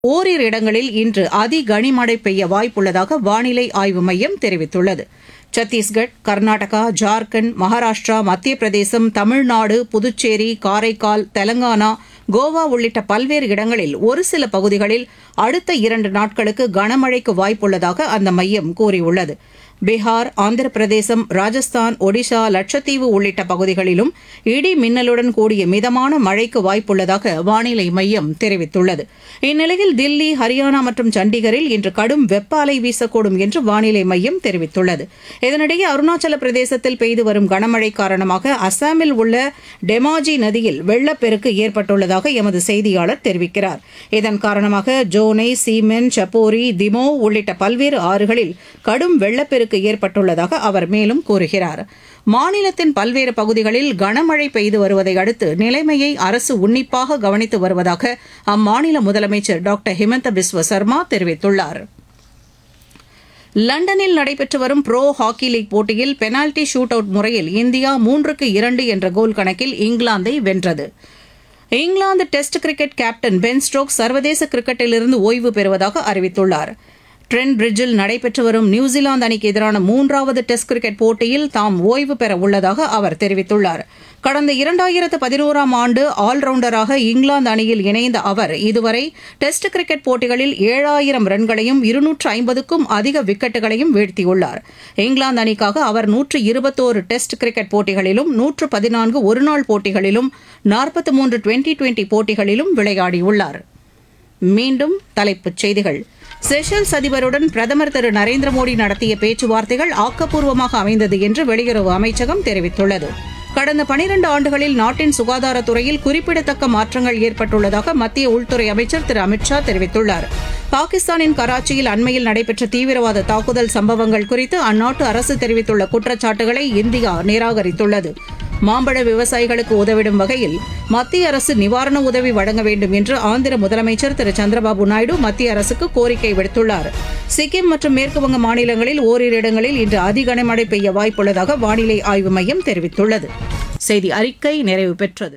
ஓரிரு இடங்களில் இன்று அதி கனிமழை பெய்ய வாய்ப்புள்ளதாக வானிலை ஆய்வு மையம் தெரிவித்துள்ளது சத்தீஸ்கட் கர்நாடகா ஜார்க்கண்ட் மகாராஷ்டிரா மத்திய பிரதேசம் தமிழ்நாடு புதுச்சேரி காரைக்கால் தெலங்கானா கோவா உள்ளிட்ட பல்வேறு இடங்களில் ஒரு சில பகுதிகளில் அடுத்த இரண்டு நாட்களுக்கு கனமழைக்கு வாய்ப்புள்ளதாக அந்த மையம் கூறியுள்ளது பீகார் ஆந்திர பிரதேசம் ராஜஸ்தான் ஒடிஷா லட்சத்தீவு உள்ளிட்ட பகுதிகளிலும் இடி மின்னலுடன் கூடிய மிதமான மழைக்கு வாய்ப்புள்ளதாக வானிலை மையம் தெரிவித்துள்ளது இந்நிலையில் தில்லி ஹரியானா மற்றும் சண்டிகரில் இன்று கடும் வெப்ப அலை வீசக்கூடும் என்று வானிலை மையம் தெரிவித்துள்ளது இதனிடையே அருணாச்சல பிரதேசத்தில் பெய்து வரும் கனமழை காரணமாக அசாமில் உள்ள டெமாஜி நதியில் வெள்ளப்பெருக்கு ஏற்பட்டுள்ளதாக எமது செய்தியாளர் தெரிவிக்கிறார் இதன் காரணமாக ஜோனை சீமென் சப்போரி திமோ உள்ளிட்ட பல்வேறு ஆறுகளில் கடும் வெள்ளப்பெருக்கு ஏற்பட்டுள்ளதாக அவர் மேலும் கூறுகிறார் மாநிலத்தின் பல்வேறு பகுதிகளில் கனமழை பெய்து வருவதை அடுத்து நிலைமையை அரசு உன்னிப்பாக கவனித்து வருவதாக அம்மாநில முதலமைச்சர் டாக்டர் ஹிமந்த பிஸ்வ சர்மா தெரிவித்துள்ளார் லண்டனில் நடைபெற்று வரும் ப்ரோ ஹாக்கி லீக் போட்டியில் பெனால்டி ஷூட் அவுட் முறையில் இந்தியா மூன்றுக்கு இரண்டு என்ற கோல் கணக்கில் இங்கிலாந்தை வென்றது இங்கிலாந்து test cricket captain Ben Stokes சர்வதேச கிரிக்கெட்டிலிருந்து ஓய்வு பெறுவதாக அறிவித்துள்ளார் ட்ரெண்ட் பிரிட்ஜில் நடைபெற்று வரும் நியூசிலாந்து அணிக்கு எதிரான மூன்றாவது டெஸ்ட் கிரிக்கெட் போட்டியில் தாம் ஓய்வு பெற உள்ளதாக அவர் தெரிவித்துள்ளார் கடந்த இரண்டாயிரத்து பதினோராம் ஆண்டு ஆல்ரவுண்டராக இங்கிலாந்து அணியில் இணைந்த அவர் இதுவரை டெஸ்ட் கிரிக்கெட் போட்டிகளில் ஏழாயிரம் ரன்களையும் இருநூற்று ஐம்பதுக்கும் அதிக விக்கெட்டுகளையும் வீழ்த்தியுள்ளார் இங்கிலாந்து அணிக்காக அவர் நூற்று இருபத்தோரு டெஸ்ட் கிரிக்கெட் போட்டிகளிலும் நூற்று பதினான்கு ஒருநாள் போட்டிகளிலும் நாற்பத்தி மூன்று டுவெண்டி டுவெண்டி போட்டிகளிலும் விளையாடியுள்ளார் மீண்டும் தலைப்புச் செய்திகள் செஷல்ஸ் அதிபருடன் பிரதமர் திரு நரேந்திர மோடி நடத்திய பேச்சுவார்த்தைகள் ஆக்கப்பூர்வமாக அமைந்தது என்று வெளியுறவு அமைச்சகம் தெரிவித்துள்ளது கடந்த பனிரண்டு ஆண்டுகளில் நாட்டின் சுகாதாரத்துறையில் குறிப்பிடத்தக்க மாற்றங்கள் ஏற்பட்டுள்ளதாக மத்திய உள்துறை அமைச்சர் திரு அமித் ஷா தெரிவித்துள்ளார் பாகிஸ்தானின் கராச்சியில் அண்மையில் நடைபெற்ற தீவிரவாத தாக்குதல் சம்பவங்கள் குறித்து அந்நாட்டு அரசு தெரிவித்துள்ள குற்றச்சாட்டுகளை இந்தியா நிராகரித்துள்ளது மாம்பழ விவசாயிகளுக்கு உதவிடும் வகையில் மத்திய அரசு நிவாரண உதவி வழங்க வேண்டும் என்று ஆந்திர முதலமைச்சர் திரு சந்திரபாபு நாயுடு மத்திய அரசுக்கு கோரிக்கை விடுத்துள்ளார் சிக்கிம் மற்றும் மேற்குவங்க மாநிலங்களில் ஓரிரு இடங்களில் இன்று அதி கனமழை பெய்ய வாய்ப்புள்ளதாக வானிலை ஆய்வு மையம் தெரிவித்துள்ளது செய்தி அறிக்கை நிறைவு பெற்றது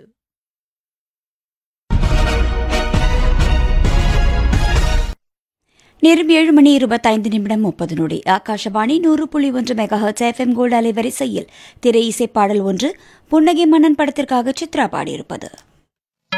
நேரம் ஏழு மணி இருபத்தைந்து நிமிடம் முப்பது நொடி ஆகாஷவாணி நூறு புள்ளி ஒன்று மெகாஹர்ட்ஸ் எஃப்எம் கோல்டு அலைவரிசையில் திரை இசை பாடல் ஒன்று புன்னகை மன்னன் படத்திற்காக சித்ரா பாடியிருப்பது